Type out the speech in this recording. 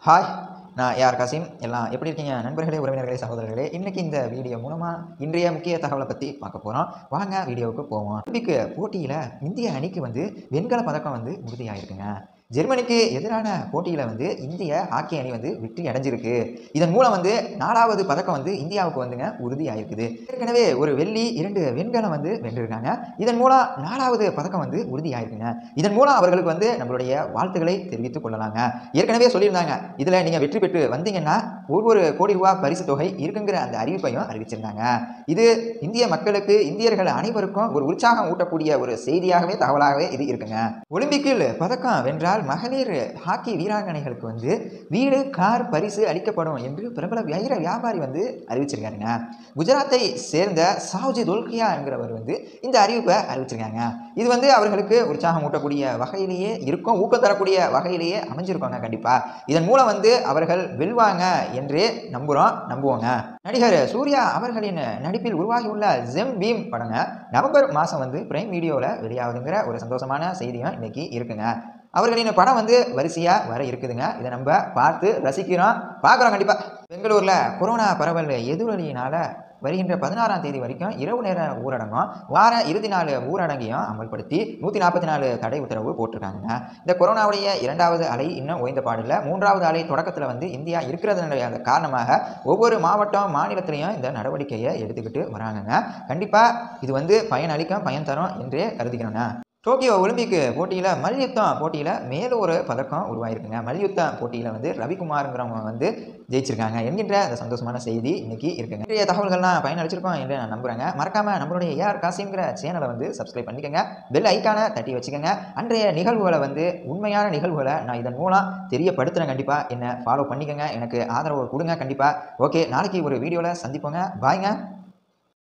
hi நான் AR Kasim எல்லாம் எப்படி இருக்கீங்க நண்பர்களே உறவினர்களே சகோதரர்களே இன்னைக்கு இந்த வீடியோ மூலமாக இன்றைய முக்கிய தகவலை பற்றி பார்க்க போகிறோம் வாங்க வீடியோவுக்கு போவோம் ஒலிம்பிக் போட்டியில் இந்திய அணிக்கு வந்து வெண்கல பதக்கம் வந்து உறுதியாயிருக்குங்க ஜெர்மனிக்கு எதிரான போட்டியில் வந்து இந்திய ஹாக்கி அணி வந்து வெற்றி அடைஞ்சிருக்கு இதன் மூலம் வந்து நாலாவது பதக்கம் வந்து இந்தியாவுக்கு வந்துங்க உறுதியாயிருக்குது ஏற்கனவே ஒரு வெள்ளி இரண்டு வெண்கலம் வந்து வென்றிருக்காங்க இதன் மூலம் நாலாவது பதக்கம் வந்து உறுதியாயிருக்குங்க இதன் மூலம் அவர்களுக்கு வந்து நம்மளுடைய வாழ்த்துக்களை தெரிவித்துக் கொள்ளலாங்க ஏற்கனவே சொல்லியிருந்தாங்க இதில் நீங்கள் வெற்றி பெற்று வந்தீங்கன்னா ஒவ்வொரு கோடி ரூபா பரிசு தொகை இருக்குங்கிற அந்த அறிவிப்பையும் அறிவிச்சிருந்தாங்க இது இந்திய மக்களுக்கு இந்தியர்கள் அனைவருக்கும் ஒரு உற்சாகம் ஊட்டக்கூடிய ஒரு செய்தியாகவே தகவலாகவே இது இருக்குங்க ஒலிம்பிக்கில் பதக்கம் வென்றால் மகளிர் ஹாக்கி வீராங்கனைகளுக்கு வந்து வீடு கார் பரிசு அளிக்கப்படும் என்று பிரபல வைர வியாபாரி வந்து அறிவிச்சிருக்காருங்க குஜராத்தை சேர்ந்த சாவ்ஜி துல்கியா என்கிறவர் வந்து இந்த அறிவிப்பை அறிவிச்சிருக்காங்க இது வந்து அவர்களுக்கு உற்சாகம் ஊட்டக்கூடிய வகையிலேயே இருக்கும் ஊக்கம் தரக்கூடிய வகையிலேயே அமைஞ்சிருக்காங்க கண்டிப்பாக இதன் மூலம் வந்து அவர்கள் வெல்வாங்க என்றே நம்புகிறோம் நம்புவோங்க நடிகர் சூர்யா அவர்களின் நடிப்பில் உருவாகியுள்ள ஜெம் பீம் படங்க நவம்பர் மாதம் வந்து பிரைம் வீடியோவில் வெளியாகுதுங்கிற ஒரு சந்தோஷமான செய்தியும் இன்னைக்கு இருக்குங்க அவர்களின் படம் வந்து வரிசையாக வர இருக்குதுங்க இதை நம்ம பார்த்து ரசிக்கிறோம் பார்க்குறோம் கண்டிப்பாக பெங்களூரில் கொரோனா பரவல் எதிரொலியினால் வருகின்ற பதினாறாம் தேதி வரைக்கும் இரவு நேர ஊரடங்கும் வார இறுதி நாள் ஊரடங்கையும் அமல்படுத்தி நூற்றி நாற்பத்தி நாலு தடை உத்தரவு போட்டிருக்காங்க இந்த கொரோனாவுடைய இரண்டாவது அலை இன்னும் ஓய்ந்த பாடில்லை மூன்றாவது அலை தொடக்கத்தில் வந்து இந்தியா இருக்கிறதுனுடைய அந்த காரணமாக ஒவ்வொரு மாவட்டம் மாநிலத்திலையும் இந்த நடவடிக்கையை எடுத்துக்கிட்டு வராங்கங்க கண்டிப்பாக இது வந்து பயன் அளிக்கும் பயன் தரும் என்றே கருதிக்கிறோங்க டோக்கியோ ஒலிம்பிக் போட்டியில் மல்யுத்தம் போட்டியில் மேலும் ஒரு பதக்கம் உருவாயிருக்குங்க மல்யுத்த போட்டியில் வந்து ரவிக்குமாருங்கிறவங்க வந்து ஜெயிச்சிருக்காங்க என்கின்ற அந்த சந்தோஷமான செய்தி இன்னைக்கு இருக்குங்க நிறைய தகவல்கள்லாம் பயனளிச்சிருக்கோம் என்று நான் நம்புகிறேங்க மறக்காமல் நம்மளுடைய ஏஆர் காசிங்கிற சேனலை வந்து சப்ஸ்கிரைப் பண்ணிக்கோங்க பெல் ஐக்கானை தட்டி வச்சுக்கோங்க அன்றைய நிகழ்வுகளை வந்து உண்மையான நிகழ்வுகளை நான் இதன் மூலம் தெரியப்படுத்துகிறேன் கண்டிப்பாக என்னை ஃபாலோ பண்ணிக்கோங்க எனக்கு ஆதரவு கொடுங்க கண்டிப்பாக ஓகே நாளைக்கு ஒரு வீடியோவில் சந்திப்போங்க பாய்ங்க